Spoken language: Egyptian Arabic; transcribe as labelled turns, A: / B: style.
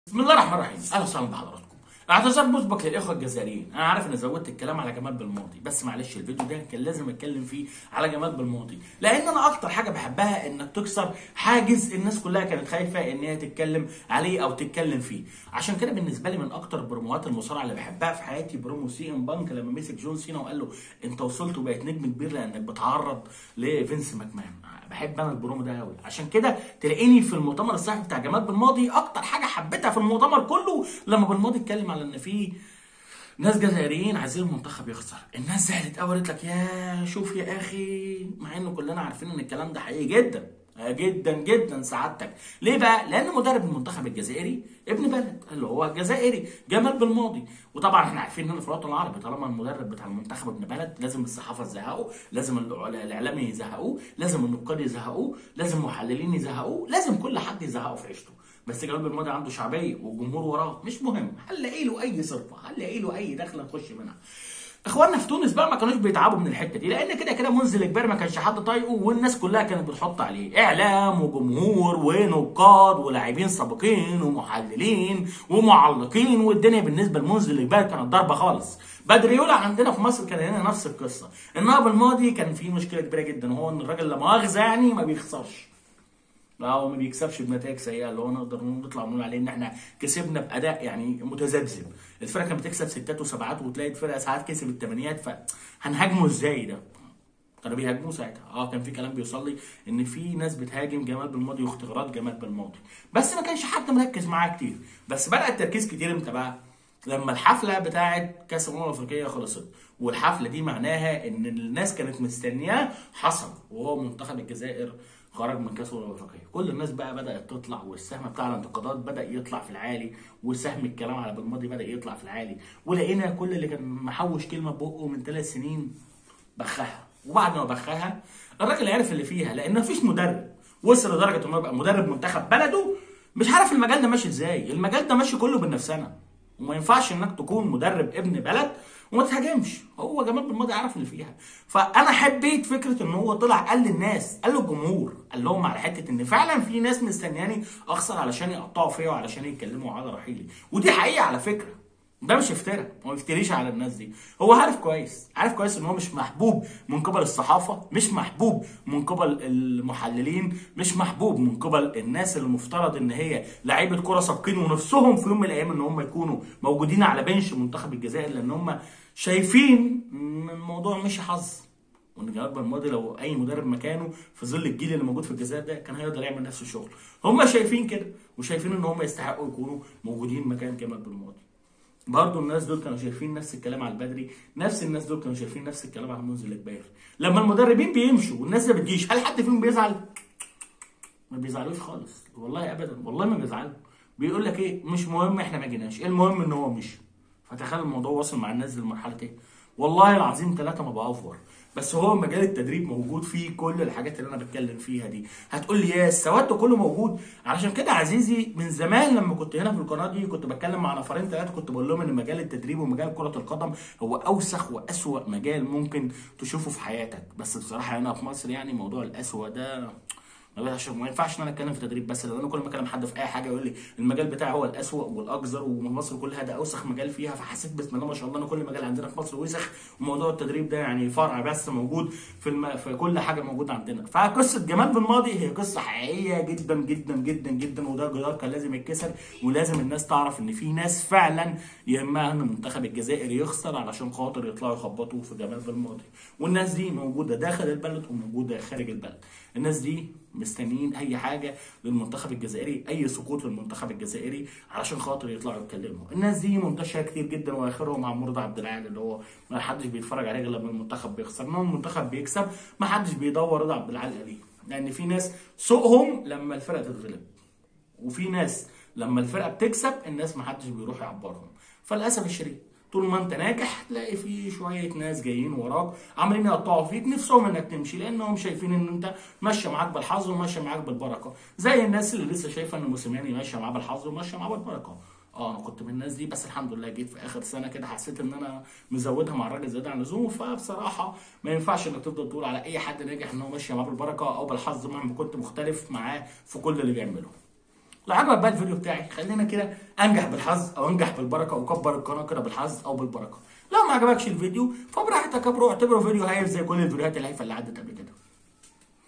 A: بسم الله الرحمن الرحيم اهلا وسهلا بحضراتكم اعتذار مسبق للاخوه الجزائريين انا عارف ان زودت الكلام على جمال بالماضي بس معلش الفيديو ده كان لازم اتكلم فيه على جمال بالماضي لان انا اكتر حاجه بحبها انك تكسر حاجز الناس كلها كانت خايفه ان هي تتكلم عليه او تتكلم فيه عشان كده بالنسبه لي من اكتر بروموهات المصارعه اللي بحبها في حياتي برومو سي ام بانك لما مسك جون سينا وقال له انت وصلت وبقيت نجم كبير لانك بتعرض لفينس ماكمان بحب انا البرومو ده قوي عشان كده تلاقيني في المؤتمر الصحفي بتاع جمال بالماضي اكتر حاجه حبيتها في المؤتمر كله لما بالماضي اتكلم على ان في ناس جزائريين عايزين المنتخب يخسر الناس زعلت قوي قالت لك يا شوف يا اخي مع ان كلنا عارفين ان الكلام ده حقيقي جدا جدا جدا سعادتك ليه بقى لان مدرب المنتخب الجزائري ابن بلد اللي هو جزائري جمال بالماضي وطبعا احنا عارفين هنا في الوطن العربي طالما المدرب بتاع المنتخب ابن بلد لازم الصحافه تزهقه لازم الاعلام يزهقوه لازم النقاد يزهقوه لازم المحللين يزهقوه لازم كل حد يزهقه في عيشته بس جمال بالماضي عنده شعبيه والجمهور وراه مش مهم هنلاقي له اي صرفه هنلاقي له اي دخله نخش منها اخواننا في تونس بقى ما كانوش بيتعبوا من الحته دي لان كده كده منزل اجبار ما كانش حد طايقه والناس كلها كانت بتحط عليه اعلام وجمهور ونقاد ولاعبين سابقين ومحللين ومعلقين والدنيا بالنسبه لمنزل اجبار كانت ضربه خالص بدريولا عندنا في مصر كان هنا نفس القصه انها بالماضي كان في مشكله كبيره جدا وهو ان الراجل لا مؤاخذه يعني ما بيخسرش لا هو ما بيكسبش بنتائج سيئه اللي هو نقدر نطلع نقول عليه ان احنا كسبنا باداء يعني متذبذب الفرقه كانت بتكسب ستات وسبعات وتلاقي الفرقه ساعات كسب الثمانيات فهنهاجمه ازاي ده؟ كانوا بيهاجموه ساعتها اه كان في كلام بيوصل لي ان في ناس بتهاجم جمال بالماضي واختبارات جمال بالماضي بس ما كانش حد مركز معاه كتير بس بدا التركيز كتير امتى بقى؟ لما الحفله بتاعه كاس الامم الافريقيه خلصت والحفله دي معناها ان الناس كانت مستنياه حصل وهو منتخب الجزائر خرج من كاس الامم الافريقيه كل الناس بقى بدات تطلع والسهم بتاع الانتقادات بدا يطلع في العالي وسهم الكلام على بالماضي بدا يطلع في العالي ولقينا كل اللي كان محوش كلمه بقه من ثلاث سنين بخها وبعد ما بخها الراجل عرف اللي فيها لان مفيش مدرب وصل لدرجه انه يبقى مدرب منتخب بلده مش عارف المجال ده ماشي ازاي المجال ده ماشي كله بالنفسنه وما ينفعش انك تكون مدرب ابن بلد وما تهاجمش هو جمال بالماضي عارف اللي فيها فانا حبيت فكره ان هو طلع قال للناس قال للجمهور قال لهم على حته ان فعلا في ناس مستنياني اخسر علشان يقطعوا فيا وعلشان يتكلموا على رحيلي ودي حقيقه على فكره ده مش افتراء هو ما يفتريش على الناس دي هو عارف كويس عارف كويس ان هو مش محبوب من قبل الصحافه مش محبوب من قبل المحللين مش محبوب من قبل الناس اللي المفترض ان هي لعيبه كره سابقين ونفسهم في يوم من الايام ان هم يكونوا موجودين على بنش منتخب الجزائر لان هم شايفين ان الموضوع مش حظ وان جمال بالماضي لو اي مدرب مكانه في ظل الجيل اللي موجود في الجزائر ده كان هيقدر يعمل نفس الشغل هم شايفين كده وشايفين ان هم يستحقوا يكونوا موجودين مكان جمال بالماضي برضه الناس دول كانوا شايفين نفس الكلام على البدري نفس الناس دول كانوا شايفين نفس الكلام على منذر الكبير لما المدربين بيمشوا والناس ما بتجيش هل حد فيهم بيزعل ما بيزعلوش خالص والله ابدا والله ما بيزعلوا بيقول لك ايه مش مهم احنا ما جيناش المهم ان هو مشي فتخيل الموضوع وصل مع الناس لمرحله ايه والله العظيم ثلاثه ما بأوفر بس هو مجال التدريب موجود فيه كل الحاجات اللي انا بتكلم فيها دي هتقول لي يا السواد ده كله موجود علشان كده عزيزي من زمان لما كنت هنا في القناه دي كنت بتكلم مع نفرين ثلاثه كنت بقول لهم ان مجال التدريب ومجال كره القدم هو اوسخ واسوا مجال ممكن تشوفه في حياتك بس بصراحه هنا في مصر يعني موضوع الاسوا ده ما ينفعش ان انا اتكلم في تدريب بس لان انا كل ما اكلم حد في اي حاجه يقول لي المجال بتاعي هو الاسوأ والاقذر ومصر كلها ده اوسخ مجال فيها فحسيت بسم الله ما شاء الله ان كل مجال عندنا في مصر وسخ وموضوع التدريب ده يعني فرع بس موجود في الم... في كل حاجه موجوده عندنا فقصه جمال بالماضي هي قصه حقيقيه جدا جدا جدا جدا وده جدار كان لازم يتكسر ولازم الناس تعرف ان في ناس فعلا يهمها ان منتخب الجزائر يخسر علشان خاطر يطلعوا يخبطوا في جمال بالماضي والناس دي موجوده داخل البلد وموجوده خارج البلد الناس دي مستنيين اي حاجه للمنتخب الجزائري اي سقوط للمنتخب الجزائري علشان خاطر يطلعوا يتكلموا الناس دي منتشره كتير جدا واخرهم عمرو رضا عبد العال اللي هو ما حدش بيتفرج عليه غير لما المنتخب بيخسر انما المنتخب بيكسب ما حدش بيدور رضا عبد العال عليه لان في ناس سوقهم لما الفرقه تتغلب وفي ناس لما الفرقه بتكسب الناس ما حدش بيروح يعبرهم فللاسف الشديد طول ما انت ناجح تلاقي في شويه ناس جايين وراك عمالين يقطعوا فيك نفسهم انك تمشي لانهم شايفين ان انت ماشيه معاك بالحظ وماشيه معاك بالبركه زي الناس اللي لسه شايفه ان موسيماني ماشيه معاه بالحظ وماشيه معاه بالبركه اه انا كنت من الناس دي بس الحمد لله جيت في اخر سنه كده حسيت ان انا مزودها مع الراجل زياده عن اللزوم فبصراحه ما ينفعش انك تفضل تقول على اي حد ناجح ان هو ماشي معاه بالبركه او بالحظ مهما كنت مختلف معاه في كل اللي بيعمله لو عجبك بقى الفيديو بتاعي خلينا كده انجح بالحظ او انجح بالبركه وكبر القناه كده بالحظ او بالبركه لو ما عجبكش الفيديو فبراحتك يا برو اعتبره فيديو هايف زي كل الفيديوهات الهايفه اللي عدت قبل كده